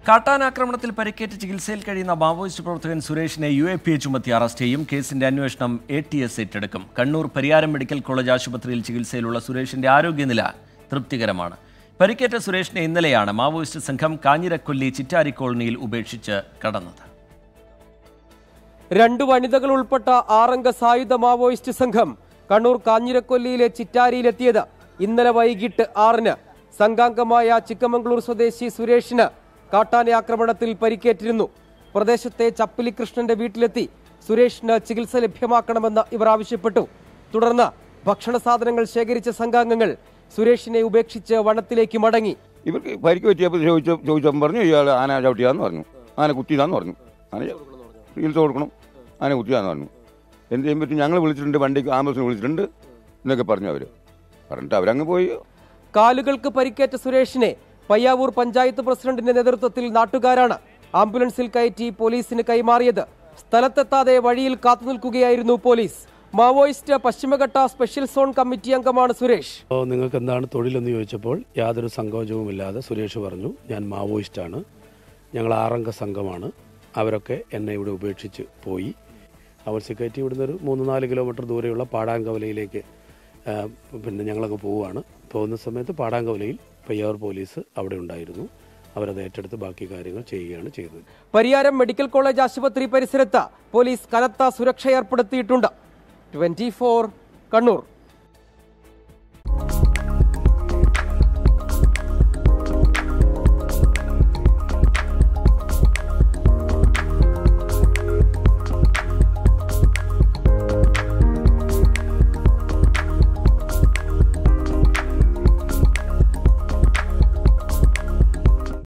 കാട്ടാനാക്രമണത്തിൽ പരിക്കേറ്റ് ചികിത്സയിൽ കഴിയുന്ന മാവോയിസ്റ്റ് പ്രവർത്തകൻ സുരേഷിനെ യു എ പി എ ചുമത്തി അറസ്റ്റ് ചെയ്യും കേസിന്റെ അന്വേഷണം എ ടി എസ് ഏറ്റെടുക്കും കണ്ണൂർ പരിയാരം മെഡിക്കൽ കോളേജ് ആശുപത്രിയിൽ ചികിത്സയിലുള്ള സുരേഷിന്റെ ആരോഗ്യനില തൃപ്തികരമാണ് പരിക്കേറ്റ സുരേഷിനെ ഇന്നലെയാണ് മാവോയിസ്റ്റ് സംഘം കാഞ്ഞിരക്കൊല്ലി ചിറ്റാരി കോളനിയിൽ ഉപേക്ഷിച്ച് കടന്നത് രണ്ട് വനിതകൾ ഉൾപ്പെട്ട ആറംഗ സായുധ മാവോയിസ്റ്റ് സംഘം കണ്ണൂർ കാഞ്ഞിരക്കൊല്ലിയിലെ ചിറ്റാരിയിലെത്തിയത് ഇന്നലെ വൈകിട്ട് ആറിന് സംഘാംഗമായ ചിക്കമംഗളൂർ സ്വദേശി സുരേഷിന് കാട്ടാന ആക്രമണത്തിൽ പരിക്കേറ്റിരുന്നു പ്രദേശത്തെ ചപ്പിലി കൃഷ്ണന്റെ വീട്ടിലെത്തി സുരേഷിന് ചികിത്സ ലഭ്യമാക്കണമെന്ന് ഇവർ ആവശ്യപ്പെട്ടു തുടർന്ന് ഭക്ഷണ സാധനങ്ങൾ ശേഖരിച്ച സംഘാംഗങ്ങൾ സുരേഷിനെ ഉപേക്ഷിച്ച് വനത്തിലേക്ക് മടങ്ങി ഇവർക്ക് പരിക്ക് പറ്റിയപ്പോൾ ചോദിച്ച ചോദിച്ചപ്പോൾ പറഞ്ഞു ഇയാൾ ആന ചവിട്ടിയാന്ന് പറഞ്ഞു ആന കുത്തിയതാന്ന് പറഞ്ഞു ആന ചികിത്സ കൊടുക്കണം ആന കുത്തിയതാന്ന് പറഞ്ഞു എന്ത് ചെയ്യാൻ പറ്റും ഞങ്ങൾ വിളിച്ചിട്ടുണ്ട് വണ്ടിക്ക് ആംബുലൻസിന് വിളിച്ചിട്ടുണ്ട് എന്നൊക്കെ പറഞ്ഞു അവർ പറഞ്ഞിട്ട് അവരങ്ങ് പോയി കാലുകൾക്ക് പരിക്കേറ്റ സുരേഷിനെ പയ്യാവൂർ പഞ്ചായത്ത് പ്രസിഡന്റിന്റെ നേതൃത്വത്തിൽ നാട്ടുകാരാണ് ആംബുലൻസിൽ കയറ്റി പോലീസിന് കൈമാറിയത് സ്ഥലത്തെത്താതെ വഴിയിൽ കാത്തുനിൽക്കുകയായിരുന്നു പോലീസ് മാവോയിസ്റ്റ് പശ്ചിമഘട്ട സ്പെഷ്യൽ സോൺ കമ്മിറ്റി അംഗമാണ് സുരേഷ് അപ്പോൾ നിങ്ങൾക്ക് എന്താണ് തൊഴിലെന്ന് ചോദിച്ചപ്പോൾ യാതൊരു സങ്കോചവുമില്ലാതെ സുരേഷ് പറഞ്ഞു ഞാൻ മാവോയിസ്റ്റാണ് ഞങ്ങൾ ആറംഗ സംഘമാണ് അവരൊക്കെ എന്നെ ഇവിടെ ഉപേക്ഷിച്ച് പോയി അവർ സെക്രട്ടറി ഇവിടുന്ന് ഒരു മൂന്ന് നാല് കിലോമീറ്റർ ദൂരെയുള്ള പാടാങ്കവലയിലേക്ക് ആ, പിന്നെ ഞങ്ങളൊക്കെ പോവുകയാണ് പോകുന്ന സമയത്ത് പാടാങ്കവലയിൽ പയ്യാവൂർ പോലീസ് അവിടെ ഉണ്ടായിരുന്നു അവരത് ഏറ്റെടുത്ത് ബാക്കി കാര്യങ്ങൾ ചെയ്യുകയാണ് ചെയ്തത് പരിയാരം മെഡിക്കൽ കോളേജ് ആശുപത്രി പരിസരത്ത് പോലീസ് കനത്ത സുരക്ഷ ഏർപ്പെടുത്തിയിട്ടുണ്ട് ട്വന്റി കണ്ണൂർ